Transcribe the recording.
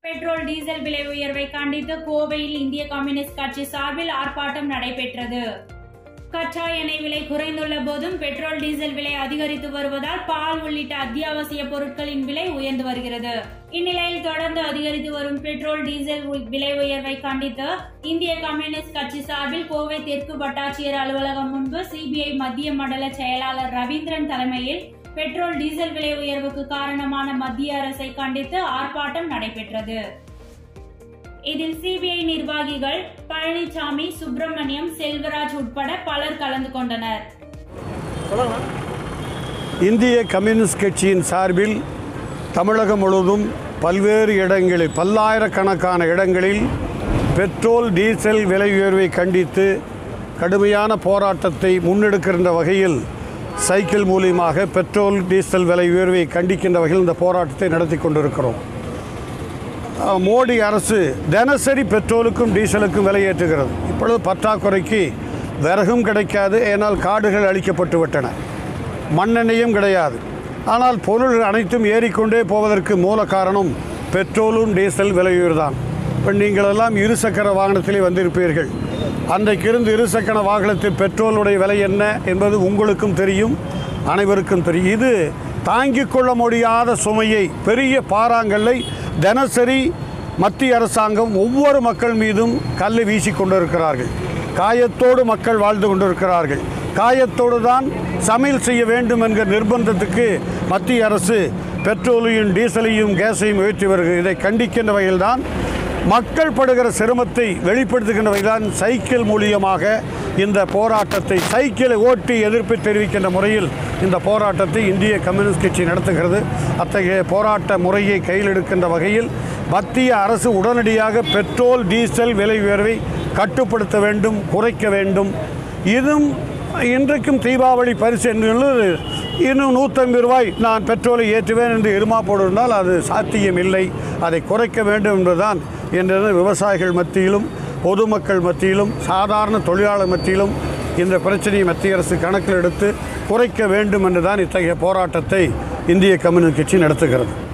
petrol diesel விலை உயர்வை கண்டித்து கோவையில் இந்திய கம்யூனிஸ்ட் கட்சி சார்பில் ஆர்ப்பாட்டம் நடைபெற்றது கச்சா எண்ணெய் விலை குறைந்துள்ள போதும் பெட்ரோல் டீசல் விலை அதிகரித்து வருவதால் பால் உள்ளிட்ட அத்தியாவசிய பொருட்களின் விலை உயர்ந்து வருகிறது இந்நிலையில் தொடர்ந்து அதிகரித்து வரும் பெட்ரோல் டீசல் உ- விலை உயர்வை கண்டித்து இந்திய கம்யூனிஸ்ட் கட்சி சார்பில் கோவை தெற்கு வட்டாட்சியர் அலுவலகம் முன்பு சிபிஐ மத்திய மண்டல செயலாளர் ரவீந்திரன் தலைமையில் பெட்ரோல் டீசல் விலை உயர்வுக்கு காரணமான மத்திய அரசை கண்டித்து ஆர்ப்பாட்டம் நடைபெற்றது இதில் சிபிஐ நிர்வாகிகள் பழனிசாமி சுப்பிரமணியம் செல்வராஜ் உட்பட பலர் கலந்து கொண்டனர் இந்திய கம்யூனிஸ்ட் கட்சியின் சார்பில் தமிழகம் முழுவதும் பல்வேறு இடங்களில் பல்லாயிரக்கணக்கான இடங்களில் பெட்ரோல் டீசல் விலை உயர்வை கண்டித்து கடுமையான போராட்டத்தை முன்னெடுக்கின்ற வகையில் சைக்கிள் மூலியமாக பெட்ரோல் டீசல் விலை உயர்வை கண்டிக்கின்ற வகையில் இந்த போராட்டத்தை நடத்தி கொண்டிருக்கிறோம் அஹ், மோடி அரசு தினசரி பெட்ரோலுக்கும் டீசலுக்கும் விலை ஏற்றுகிறது இப்பொழுது பற்றாக்குறைக்கு விறகும் கிடைக்காது ஏனால் காடுகள் அழிக்கப்பட்டு விட்டன மண்ணெண்ணெயும் கிடையாது ஆனால் பொருள் அனைத்தும் ஏறிக்கொண்டே போவதற்கு மூல காரணம் பெட்ரோலும் டீசல் விலை உயர்தான் இப்போ நீங்கள் எல்லாம் இருசக்கர வாகனத்திலே வந்திருப்பீர்கள் அன்றைக்கு இருந்து இருசக்கர வாகனத்தில் பெட்ரோலுடைய விலை என்ன என்பது உங்களுக்கும் தெரியும் அனைவருக்கும் தெரியும் இது தாங்கிக் கொள்ள முடியாத சுமையை பெரிய பாறாங்கல்லை தினசரி மத்திய அரசாங்கம் ஒவ்வொரு மக்கள் மீதும் கல்லை வீசி கொண்டிருக்கிறார்கள் காயத்தோடு மக்கள் வாழ்ந்து கொண்டிருக்கிறார்கள் காயத்தோடு தான் சமையல் செய்ய வேண்டும் என்கிற நிர்பந்தத்துக்கு மத்திய அரசு பெட்ரோலையும் டீசலையும் கேஸையும் உயர்த்தி வருகிறது இதை கண்டிக்கின்ற வகையில்தான் மக்கள் படுகிற சிரமத்தை வெளிப்படுத்துகின்ற வகையில்தான் சைக்கிள் மூலியமாக இந்த போராட்டத்தை சைக்கிளை ஓட்டி எதிர்ப்பு தெரிவிக்கின்ற முறையில் இந்த போராட்டத்தை இந்திய கம்யூனிஸ்ட் கட்சி நடத்துகிறது அத்தகைய போராட்ட முறையை கையில் எடுக்கின்ற வகையில் மத்திய அரசு உடனடியாக பெட்ரோல் டீசல் விலை உயர்வை கட்டுப்படுத்த வேண்டும் குறைக்க வேண்டும் இதுவும் இன்றைக்கும் தீபாவளி பரிசு என்று இன்னும் நூற்றம்பது ரூபாய் நான் பெட்ரோலை ஏற்றுவேன் என்று இருமா போட்டிருந்தால் அது சாத்தியம் இல்லை அதை குறைக்க வேண்டும் என்பதுதான் என்ற விவசாயிகள் மத்தியிலும் பொதுமக்கள் மத்தியிலும் சாதாரண தொழிலாளர் மத்தியிலும் இந்த பிரச்சனையை மத்திய அரசு கணக்கில் எடுத்து குறைக்க வேண்டும் என்றுதான் இத்தகைய போராட்டத்தை இந்திய கம்யூனிஸ்ட் கட்சி நடத்துகிறது